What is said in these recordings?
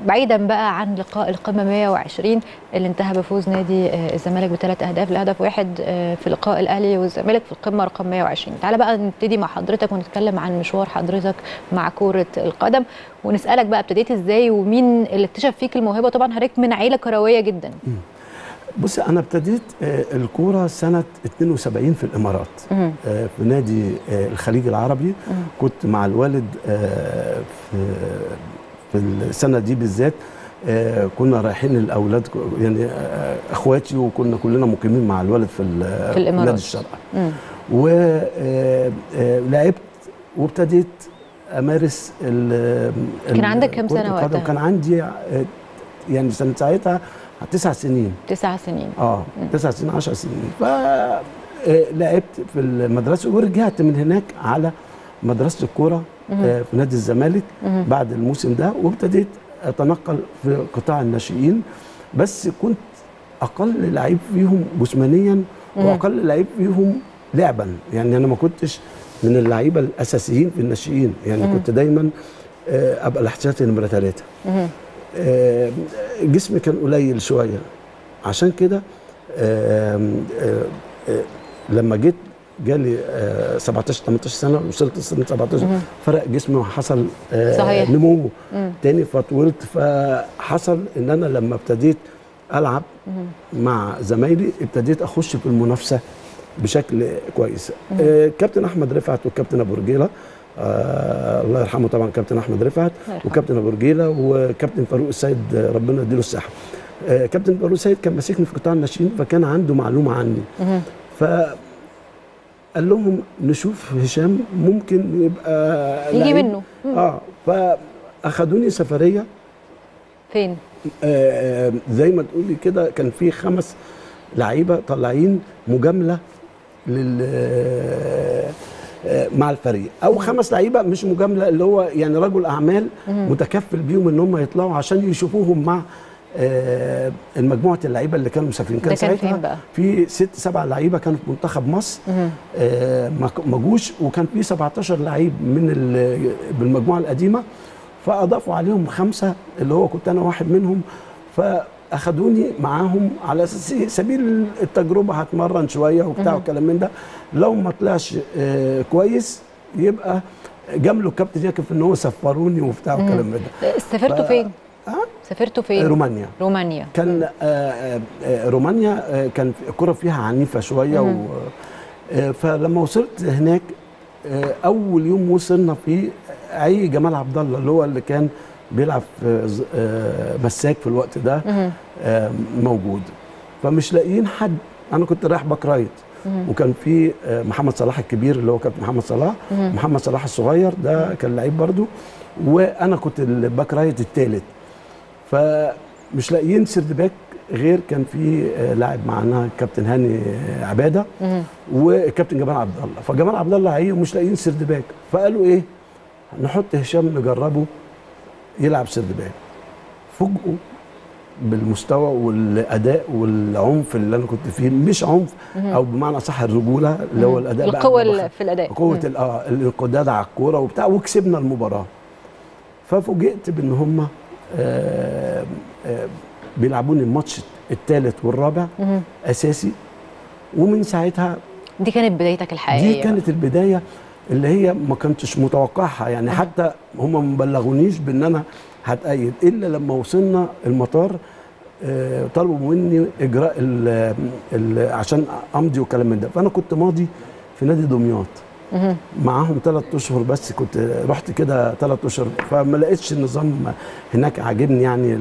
بعيدا بقى عن لقاء القمه 120 اللي انتهى بفوز نادي الزمالك بثلاث اهداف لهدف واحد في لقاء الاهلي والزمالك في القمه رقم 120 تعالى بقى نبتدي مع حضرتك ونتكلم عن مشوار حضرتك مع كره القدم ونسالك بقى ابتديت ازاي ومين اللي اكتشف فيك الموهبه طبعا حضرتك من عيله كرويه جدا بص انا ابتديت الكوره سنه 72 في الامارات مم. في نادي الخليج العربي مم. كنت مع الوالد في في السنه دي بالذات كنا رايحين الاولاد يعني اخواتي وكنا كلنا مقيمين مع الوالد في, في الامارات نادي الشرق ولعبت وابتديت امارس كان عندك كام سنه وقتها؟ كان عندي يعني سنه ساعتها تسع سنين تسع سنين اه تسع سنين 10 سنين فلعبت في المدرسه ورجعت من هناك على مدرسه الكوره في نادي الزمالك بعد الموسم ده وابتديت اتنقل في قطاع الناشئين بس كنت اقل لعيب فيهم جسمانيا واقل لعيب فيهم لعبا يعني انا ما كنتش من اللعيبه الاساسيين في الناشئين يعني كنت دايما ابقى الاحتياطي نمره ثلاثه جسمي كان قليل شويه عشان كده لما جيت جالي 17 18 سنه وصلت سنه 17 فرق جسمي وحصل صحيح. نمو مم. تاني فطولت فحصل ان انا لما ابتديت العب مع زمايلي ابتديت اخش في المنافسه بشكل كويس آه كابتن احمد رفعت والكابتن ابو رجيله آه الله يرحمه طبعا كابتن احمد رفعت وكابتن ابو رجيله وكابتن فاروق السيد ربنا يديله الصحه آه كابتن فاروق السيد كان ماسكني في قطاع الناشئين فكان عنده معلومه عني ف قال لهم نشوف هشام ممكن يبقى يجي منه اه فاخدوني سفريه فين؟ آه زي ما تقولي كده كان في خمس لعيبه طالعين مجامله لل مع الفريق او خمس لعيبه مش مجامله اللي هو يعني رجل اعمال متكفل بيهم ان هم يطلعوا عشان يشوفوهم مع المجموعه اللعيبه اللي كانوا مسافرين كان ساعتها بقى؟ في ست سبع لعيبه كانوا في منتخب مصر ما جوش وكان في 17 لعيب من بالمجموعه القديمه فاضافوا عليهم خمسه اللي هو كنت انا واحد منهم فاخدوني معاهم على اساس سبيل التجربه هتمرن شويه وبتاع والكلام من ده لو ما طلعش آه كويس يبقى جامله الكابتن يكف ان هو سفروني وبتاع والكلام من ده سافرتوا ف... فين؟ أه؟ سافرتوا فين؟ رومانيا رومانيا كان آه آه رومانيا آه كان الكره فيها عنيفه شويه و آه فلما وصلت هناك آه اول يوم وصلنا فيه عي جمال عبد الله اللي هو اللي كان بيلعب في مساك في الوقت ده موجود فمش لاقيين حد انا كنت رايح باك رايت وكان في محمد صلاح الكبير اللي هو كابتن محمد صلاح محمد صلاح الصغير ده كان لعيب برده وانا كنت الباك رايت الثالث فمش لاقيين سيرد باك غير كان في لاعب معانا كابتن هاني عباده وكابتن جمال عبد الله فجمال عبد الله عيه ومش لاقيين سيرد باك فقالوا ايه نحط هشام نجربه يلعب سيرد باك فوجئوا بالمستوى والاداء والعنف اللي انا كنت فيه مش عنف او بمعنى صح الرجوله اللي هو الاداء القوه في الاداء قوه اه الانقضاض على الكوره وبتاع وكسبنا المباراه ففوجئت بان هم آه آه بيلعبوني الماتش الثالث والرابع اساسي ومن ساعتها دي كانت بدايتك الحقيقيه دي كانت البدايه اللي هي ما كنتش متوقعها يعني حتى هم ما بلغونيش بان انا هتأيد الا لما وصلنا المطار آه طلبوا مني اجراء ال ال عشان امضي وكلام من ده فانا كنت ماضي في نادي دمياط معاهم ثلاث اشهر بس كنت رحت كده ثلاث اشهر فما لقيتش النظام هناك عاجبني يعني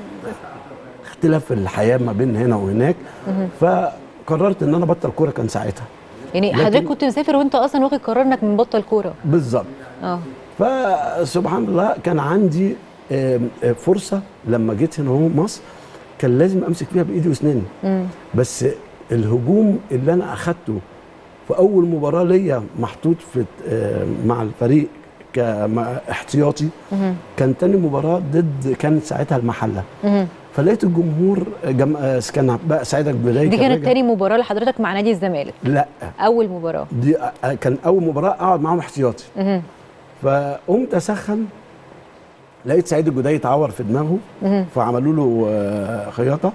اختلاف الحياه ما بين هنا وهناك فقررت ان انا بطل كوره كان ساعتها يعني حضرتك كنت مسافر وانت اصلا واخد قرار انك مبطل كوره بالظبط اه فسبحان الله كان عندي فرصه لما جيت هنا هو مصر كان لازم امسك فيها بايدي واسناني بس الهجوم اللي انا اخدته في اول مباراه ليا محطوط في مع الفريق كاحتياطي كان تاني مباراه ضد كانت ساعتها المحله فلقيت الجمهور جم... كان بقى سعيدك بدايه دي كانت تاني مباراه لحضرتك مع نادي الزمالك لا اول مباراه دي كان اول مباراه اقعد معاهم احتياطي فقمت اسخن لقيت سعيد الجدعي اتعور في دماغه مهم. فعملوا له آه، خياطه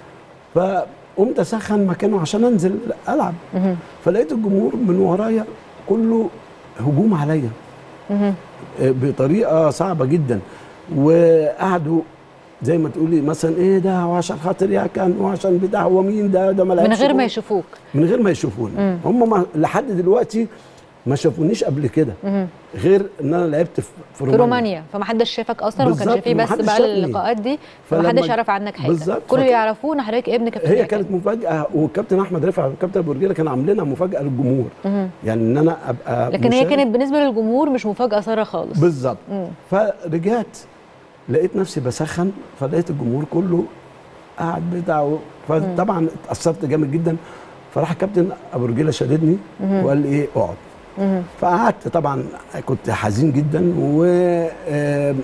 فقمت اسخن مكانه عشان انزل العب مهم. فلقيت الجمهور من ورايا كله هجوم عليا مهم. آه، بطريقه صعبه جدا وقعدوا زي ما تقولي مثلا ايه ده وعشان خاطر يا كان وعشان بتاع هو مين ده ده ما من لعبش غير ما جول. يشوفوك من غير ما يشوفوني مم. هم ما لحد دلوقتي ما شافونيش قبل كده مهم. غير ان انا لعبت في في في رومانيا, رومانيا فما حدش شافك اصلا وما كانش بالظبط، فيه بس محدش بقى شافني. اللقاءات دي فما فلما- حدش يعرف عنك حاجه بالظبط، كل اللي فك- يعرفوه ان حضرتك ابن كابتن هي يحيى. كانت مفاجاه والكابتن احمد رفعت والكابتن ابو رجيله كانوا عاملينها مفاجاه للجمهور مهم. يعني ان انا ابقى لكن هي مشارك. كانت بالنسبه للجمهور مش مفاجاه ساره خالص بالظبط مم. فرجعت لقيت نفسي بسخن فلقيت الجمهور كله قاعد بتاعه فطبعا اتاثرت جامد جدا فراح الكابتن ابو رجيله شددني وقال لي ايه اقعد مهم. فقعدت طبعا كنت حزين جدا و آم،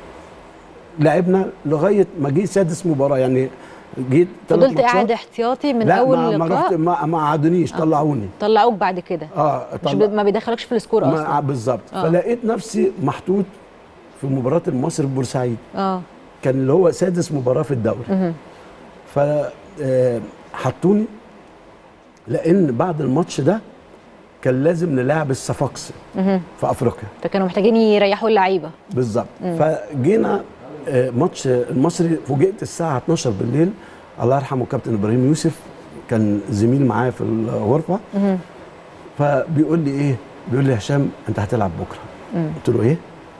لعبنا لغايه ما جه سادس مباراه يعني جيت تلات فضلت ماتشات. قاعد احتياطي من لا اول ما, ما رحت لقاء ما, ما قعدونيش طلعوني طلعوك بعد كده اه مش طلع ب... ما بيدخلكش في السكور ما اصلا بالظبط آه. فلقيت نفسي محطوط في مباراه المصري في بورسعيد اه كان اللي هو سادس مباراه في الدوري مهم. ف آه، حطوني لان بعد الماتش ده كان لازم نلاعب الصفاقسي مهم. في افريقيا فكانوا محتاجين يريحوا اللعيبه بالظبط فجينا آه، ماتش المصري فوجئت الساعه 12 بالليل الله يرحمه كابتن ابراهيم يوسف كان زميل معايا في الغرفه مهم. فبيقول لي ايه بيقول لي يا هشام انت هتلعب بكره مم. قلت له ايه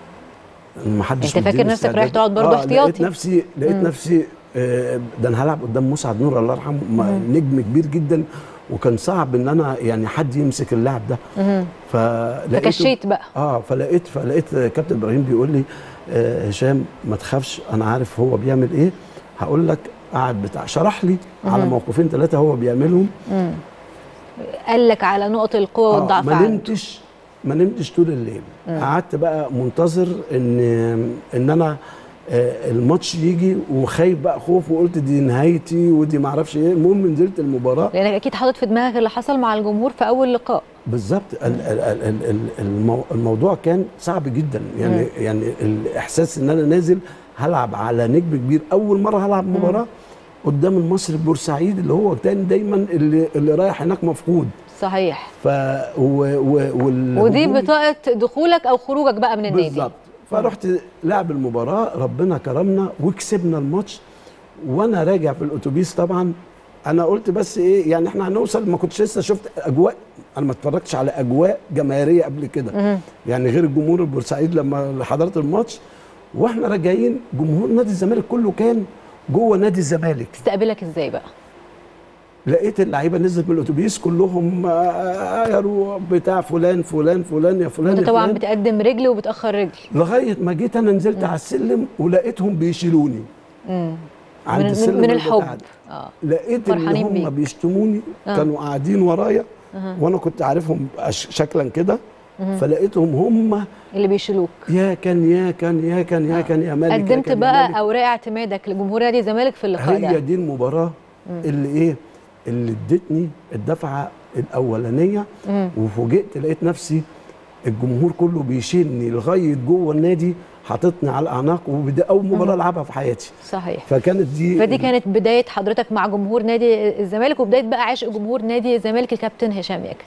ما حدش أنت فاكر مديني نفسك رايح استعداد. تقعد برضه آه احتياطي؟ لقيت نفسي لقيت مم. نفسي آه، ده انا هلعب قدام مسعد نور الله يرحمه ما- نجم كبير جدا وكان صعب ان انا يعني حد يمسك اللاعب ده مهم. فلقيته فكشيت بقى اه فلقيت فلقيت كابتن ابراهيم بيقول لي آه هشام ما تخافش انا عارف هو بيعمل ايه هقول لك قعد بتاع شرح لي على مهم. موقفين ثلاثه هو بيعملهم مم. قال لك على نقط القوه آه والضعف ما عنده نمتش ما نمتش طول الليل قعدت بقى منتظر ان ان انا آه، الماتش يجي وخايف بقى خوف وقلت دي نهايتي ودي ما اعرفش ايه المهم نزلت المباراه لانك اكيد حاطط في دماغك اللي حصل مع الجمهور في اول لقاء بالظبط ال- ال- ال- ال- ال- المو- الموضوع كان صعب جدا يعني مم. يعني الاحساس ان انا نازل هلعب على نجم كبير اول مره هلعب مباراه قدام المصري بورسعيد اللي هو كان دايما اللي اللي رايح هناك مفقود صحيح ف و و وال- ودي هجومي- بطاقه دخولك او خروجك بقى من النادي بالظبط فرحت لعب المباراه ربنا كرمنا وكسبنا الماتش وانا راجع في الاتوبيس طبعا انا قلت بس ايه يعني احنا هنوصل ما كنتش لسه شفت اجواء انا ما اتفرجتش على اجواء جماهيريه قبل كده مهم. يعني غير الجمهور البورسعيد لما حضرت الماتش واحنا راجعين جمهور نادي الزمالك كله كان جوه نادي الزمالك استقبلك ازاي بقى لقيت اللعيبه نزلت من الاتوبيس كلهم آه، يا بتاع فلان فلان فلان يا فلان انت يا طبعا فلان. بتقدم رجل وبتاخر رجل لغايه ما جيت انا نزلت على السلم ولقيتهم بيشيلوني مم. عند من, السلم من, من اللي الحب بتاعت- اه لقيت ان فرحانين هم بيك. بيشتموني آه. كانوا قاعدين ورايا أها. وانا كنت عارفهم أش- شكلا كده فلقيتهم هم اللي بيشيلوك يا كان يا كان يا كان يا كان يا مالك يا قدمت كان يا بقى مالك. اوراق اعتمادك لجمهور نادي الزمالك في اللقاء هي ده دي المباراه اللي ايه اللي ادتني الدفعه الاولانيه مم. وفوجئت لقيت نفسي الجمهور كله بيشيلني لغايه جوه النادي حاططني على الاعناق وده اول مباراه العبها في حياتي صحيح فكانت دي فدي كانت بدايه حضرتك مع جمهور نادي الزمالك وبدايه بقى عشق جمهور نادي الزمالك الكابتن هشام ياكن